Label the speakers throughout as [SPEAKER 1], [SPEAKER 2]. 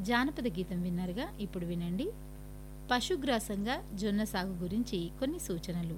[SPEAKER 1] జానపద గీతం విన్నారుగా ఇప్పుడు వినండి పశుగ్రాసంగా జొన్న సాగు గురించి కొన్ని సూచనలు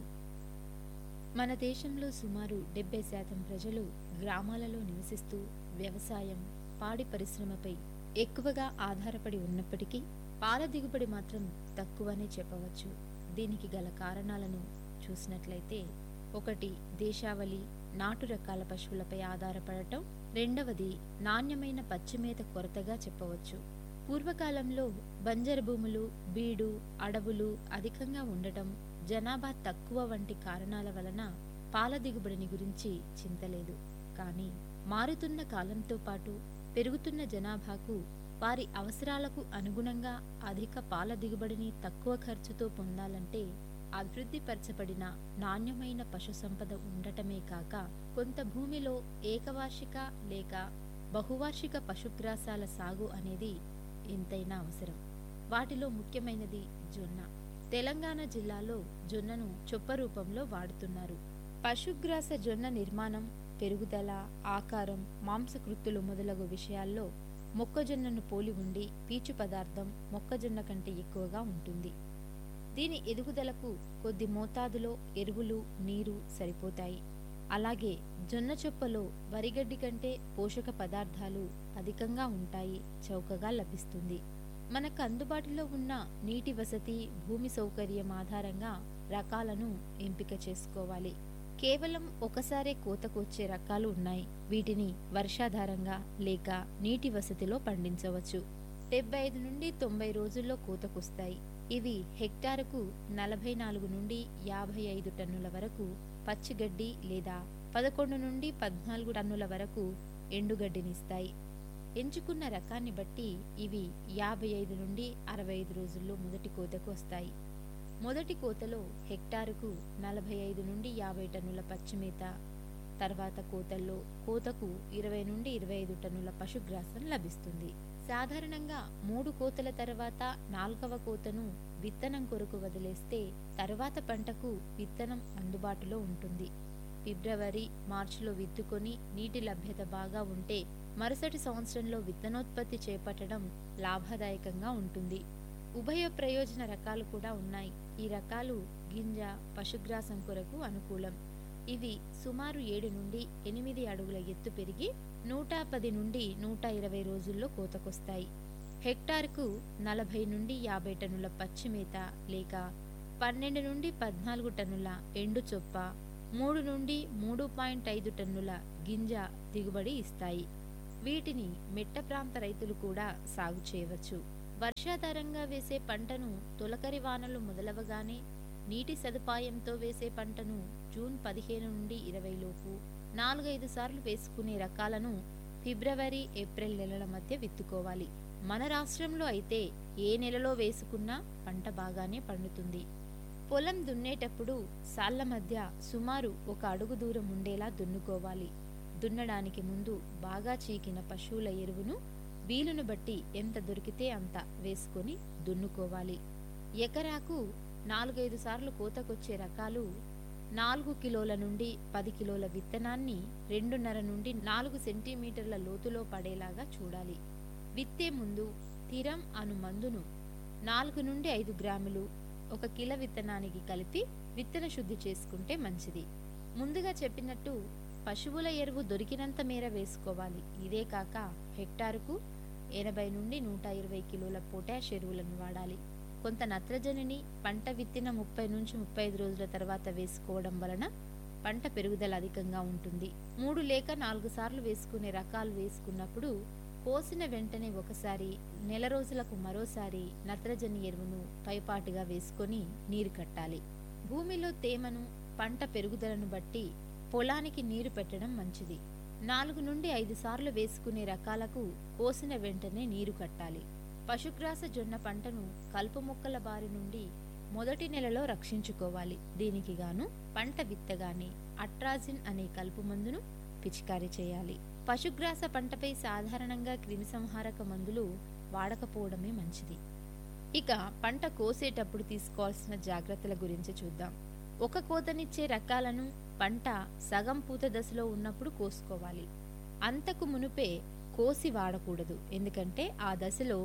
[SPEAKER 1] మన దేశంలో సుమారు డెబ్బై శాతం ప్రజలు గ్రామాలలో నివసిస్తూ వ్యవసాయం పాడి పరిశ్రమపై ఎక్కువగా ఆధారపడి ఉన్నప్పటికీ పాల దిగుబడి మాత్రం తక్కువనే చెప్పవచ్చు దీనికి గల కారణాలను చూసినట్లయితే ఒకటి దేశావళి నాటు రకాల పశువులపై ఆధారపడటం రెండవది నాణ్యమైన పచ్చిమేత కొరతగా చెప్పవచ్చు పూర్వకాలంలో బంజరు భూములు బీడు అడవులు అధికంగా ఉండటం జనాభా తక్కువ వంటి కారణాల వలన పాల దిగుబడిని గురించి చింతలేదు కానీ మారుతున్న కాలంతో పాటు పెరుగుతున్న జనాభాకు వారి అవసరాలకు అనుగుణంగా అధిక పాల దిగుబడిని తక్కువ ఖర్చుతో పొందాలంటే అభివృద్ధిపరచబడిన నాణ్యమైన పశు సంపద ఉండటమే కాక కొంత భూమిలో ఏకవార్షిక లేక బహువార్షిక పశుగ్రాసాల సాగు అనేది ఎంతైనా అవసరం వాటిలో ముఖ్యమైనది జొన్న తెలంగాణ జిల్లాలో జొన్నను చొప్ప రూపంలో వాడుతున్నారు పశుగ్రాస జొన్న నిర్మాణం పెరుగుదల ఆకారం మాంసకృత్తులు మొదలగు విషయాల్లో మొక్కజొన్నను పోలి ఉండి పీచు పదార్థం మొక్కజొన్న కంటే ఎక్కువగా ఉంటుంది దీని ఎదుగుదలకు కొద్ది మోతాదులో ఎరువులు నీరు సరిపోతాయి అలాగే జొన్న చొప్పలో వరిగడ్డి కంటే పోషక పదార్థాలు అధికంగా ఉంటాయి చౌకగా లభిస్తుంది మనకు అందుబాటులో ఉన్న నీటి వసతి భూమి సౌకర్యం ఆధారంగా రకాలను ఎంపిక చేసుకోవాలి కేవలం ఒకసారే కోతకొచ్చే రకాలు ఉన్నాయి వీటిని వర్షాధారంగా లేక నీటి వసతిలో పండించవచ్చు డెబ్బై ఐదు నుండి తొంభై రోజుల్లో కోతకొస్తాయి ఇవి హెక్టారుకు నలభై నాలుగు నుండి యాభై ఐదు టన్నుల వరకు పచ్చిగడ్డి లేదా పదకొండు నుండి పద్నాలుగు టన్నుల వరకు ఎండుగడ్డినిస్తాయి ఎంచుకున్న రకాన్ని బట్టి ఇవి యాభై ఐదు నుండి అరవై ఐదు రోజుల్లో మొదటి కోతకు వస్తాయి మొదటి కోతలో హెక్టారుకు నలభై ఐదు నుండి యాభై టన్నుల పచ్చిమేత తర్వాత కోతల్లో కోతకు ఇరవై నుండి ఇరవై ఐదు టన్నుల పశుగ్రాసం లభిస్తుంది సాధారణంగా మూడు కోతల తర్వాత నాల్గవ కోతను విత్తనం కొరకు వదిలేస్తే తరువాత పంటకు విత్తనం అందుబాటులో ఉంటుంది ఫిబ్రవరి మార్చిలో విత్తుకొని నీటి లభ్యత బాగా ఉంటే మరుసటి సంవత్సరంలో విత్తనోత్పత్తి చేపట్టడం లాభదాయకంగా ఉంటుంది ఉభయ ప్రయోజన రకాలు కూడా ఉన్నాయి ఈ రకాలు గింజ పశుగ్రాసం కొరకు అనుకూలం ఇవి సుమారు ఏడు నుండి ఎనిమిది అడుగుల ఎత్తు పెరిగి నూట పది నుండి నూట ఇరవై రోజుల్లో కోతకొస్తాయి హెక్టార్కు నలభై నుండి యాభై టన్నుల పచ్చిమేత లేక పన్నెండు నుండి పద్నాలుగు టన్నుల ఎండు చొప్ప మూడు నుండి మూడు పాయింట్ ఐదు టన్నుల గింజ దిగుబడి ఇస్తాయి వీటిని మెట్ట ప్రాంత రైతులు కూడా సాగు చేయవచ్చు వర్షాధారంగా వేసే పంటను తొలకరి వానలు మొదలవగానే నీటి సదుపాయంతో వేసే పంటను జూన్ పదిహేను నుండి ఇరవై లోపు నాలుగైదు సార్లు వేసుకునే రకాలను ఫిబ్రవరి ఏప్రిల్ నెలల మధ్య విత్తుకోవాలి మన రాష్ట్రంలో అయితే ఏ నెలలో వేసుకున్నా పంట బాగానే పండుతుంది పొలం దున్నేటప్పుడు సాళ్ల మధ్య సుమారు ఒక అడుగు దూరం ఉండేలా దున్నుకోవాలి దున్నడానికి ముందు బాగా చీకిన పశువుల ఎరువును వీలును బట్టి ఎంత దొరికితే అంత వేసుకొని దున్నుకోవాలి ఎకరాకు నాలుగైదు సార్లు కోతకొచ్చే రకాలు నాలుగు కిలోల నుండి పది కిలోల విత్తనాన్ని రెండున్నర నుండి నాలుగు సెంటీమీటర్ల లోతులో పడేలాగా చూడాలి విత్తే ముందు తిరం అను మందును నాలుగు నుండి ఐదు గ్రాములు ఒక కిల విత్తనానికి కలిపి విత్తన శుద్ధి చేసుకుంటే మంచిది ముందుగా చెప్పినట్టు పశువుల ఎరువు దొరికినంత మేర వేసుకోవాలి ఇదే కాక హెక్టారుకు ఎనభై నుండి నూట ఇరవై కిలోల పొటాష్ ఎరువులను వాడాలి కొంత నత్రజనిని పంట విత్తిన ముప్పై నుంచి ముప్పై ఐదు రోజుల తర్వాత వేసుకోవడం వలన పంట పెరుగుదల అధికంగా ఉంటుంది మూడు లేక నాలుగు సార్లు వేసుకునే రకాలు వేసుకున్నప్పుడు కోసిన వెంటనే ఒకసారి నెల రోజులకు మరోసారి నత్రజని ఎరువును పైపాటుగా వేసుకొని నీరు కట్టాలి భూమిలో తేమను పంట పెరుగుదలను బట్టి పొలానికి నీరు పెట్టడం మంచిది నాలుగు నుండి ఐదు సార్లు వేసుకునే రకాలకు కోసిన వెంటనే నీరు కట్టాలి పశుగ్రాస జొన్న పంటను కలుపు మొక్కల బారి నుండి మొదటి నెలలో రక్షించుకోవాలి దీనికి గాను పంట విత్తగానే అట్రాజిన్ అనే కలుపు మందును పిచికారీ చేయాలి పశుగ్రాస పంటపై సాధారణంగా క్రిమిసంహారక మందులు వాడకపోవడమే మంచిది ఇక పంట కోసేటప్పుడు తీసుకోవాల్సిన జాగ్రత్తల గురించి చూద్దాం ఒక కోతనిచ్చే రకాలను పంట సగం పూత దశలో ఉన్నప్పుడు కోసుకోవాలి అంతకు మునుపే కోసి వాడకూడదు ఎందుకంటే ఆ దశలో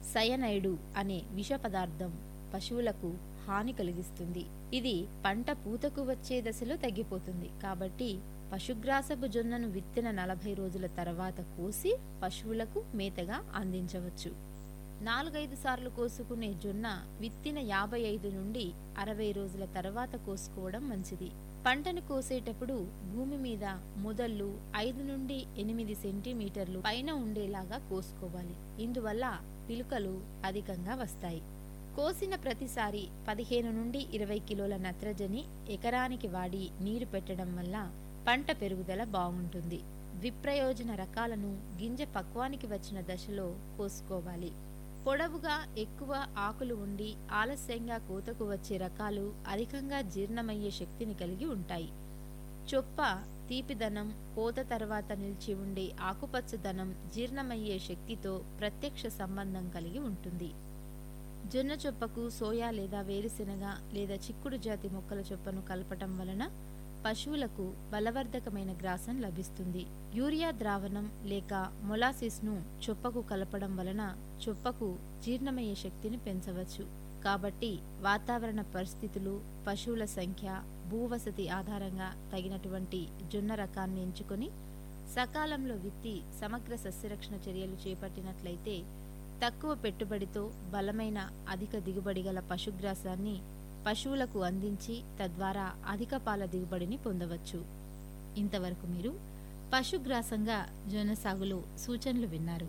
[SPEAKER 1] సయనైడు అనే విష పదార్థం పశువులకు హాని కలిగిస్తుంది ఇది పంట పూతకు వచ్చే దశలో తగ్గిపోతుంది కాబట్టి పశుగ్రాసపు జొన్నను విత్తిన నలభై రోజుల తర్వాత కోసి పశువులకు మేతగా అందించవచ్చు నాలుగైదు సార్లు కోసుకునే జొన్న విత్తిన యాభై ఐదు నుండి అరవై రోజుల తర్వాత కోసుకోవడం మంచిది పంటను కోసేటప్పుడు భూమి మీద మొదళ్ళు ఐదు నుండి ఎనిమిది సెంటీమీటర్లు పైన ఉండేలాగా కోసుకోవాలి ఇందువల్ల పిలుకలు అధికంగా వస్తాయి కోసిన ప్రతిసారి పదిహేను నుండి ఇరవై కిలోల నత్రజని ఎకరానికి వాడి నీరు పెట్టడం వల్ల పంట పెరుగుదల బాగుంటుంది విప్రయోజన రకాలను గింజ పక్వానికి వచ్చిన దశలో కోసుకోవాలి పొడవుగా ఎక్కువ ఆకులు ఉండి ఆలస్యంగా కోతకు వచ్చే రకాలు అధికంగా జీర్ణమయ్యే శక్తిని కలిగి ఉంటాయి చొప్ప తీపిదనం కోత తర్వాత నిలిచి ఉండే ఆకుపచ్చదనం జీర్ణమయ్యే శక్తితో ప్రత్యక్ష సంబంధం కలిగి ఉంటుంది జొన్న చొప్పకు సోయా లేదా వేరుశెనగ లేదా చిక్కుడు జాతి మొక్కల చొప్పను కలపటం వలన పశువులకు బలవర్ధకమైన గ్రాసం లభిస్తుంది యూరియా ద్రావణం లేక మొలాసిస్ను చొప్పకు కలపడం వలన చొప్పకు జీర్ణమయ్యే శక్తిని పెంచవచ్చు కాబట్టి వాతావరణ పరిస్థితులు పశువుల సంఖ్య భూవసతి ఆధారంగా తగినటువంటి జొన్న రకాన్ని ఎంచుకొని సకాలంలో విత్తి సమగ్ర సస్యరక్షణ చర్యలు చేపట్టినట్లయితే తక్కువ పెట్టుబడితో బలమైన అధిక దిగుబడి గల పశుగ్రాసాన్ని పశువులకు అందించి తద్వారా అధిక పాల దిగుబడిని పొందవచ్చు ఇంతవరకు మీరు పశుగ్రాసంగా జొన్న సాగులో సూచనలు విన్నారు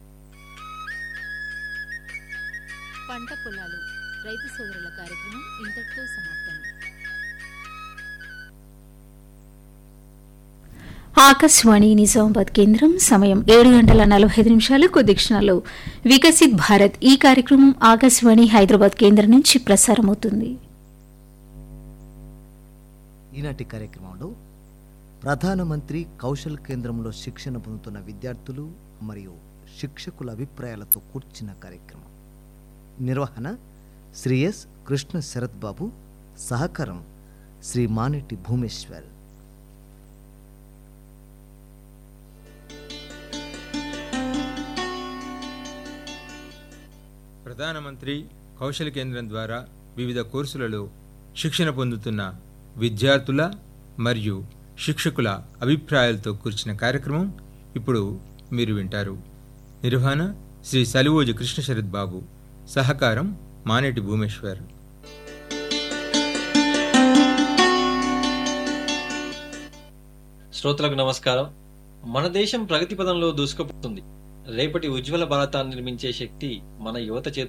[SPEAKER 1] పంట పొలాలు రైతు సోదరుల కార్యక్రమం ఇంతటితో సమాప్తం
[SPEAKER 2] ఆకాశవాణి నిజామాబాద్ కేంద్రం సమయం ఏడు గంటల నలభై ఐదు నిమిషాలు కొద్ది క్షణాలు వికసిత్ భారత్ ఈ కార్యక్రమం ఆకాశవాణి హైదరాబాద్ కేంద్రం నుంచి ప్రసారమవుతుంది
[SPEAKER 3] ఈనాటి కార్యక్రమంలో ప్రధానమంత్రి కౌశల్ కేంద్రంలో శిక్షణ పొందుతున్న విద్యార్థులు మరియు శిక్షకుల అభిప్రాయాలతో కూర్చిన కార్యక్రమం నిర్వహణ శ్రీ ఎస్ కృష్ణ శరత్ బాబు సహకారం శ్రీ మానిటి భూమేశ్వర్
[SPEAKER 4] ప్రధానమంత్రి కౌశల్ కేంద్రం ద్వారా వివిధ కోర్సులలో శిక్షణ పొందుతున్న విద్యార్థుల మరియు శిక్షకుల అభిప్రాయాలతో కూర్చిన కార్యక్రమం ఇప్పుడు మీరు వింటారు నిర్వహణ శ్రీ సలివోజు కృష్ణ శరత్ బాబు సహకారం మానేటి భూమేశ్వర్
[SPEAKER 5] శ్రోతలకు నమస్కారం మన దేశం ప్రగతి పదంలో దూసుకుపోతుంది రేపటి ఉజ్వల భారతాన్ని నిర్మించే శక్తి మన యువత చేతుల్లో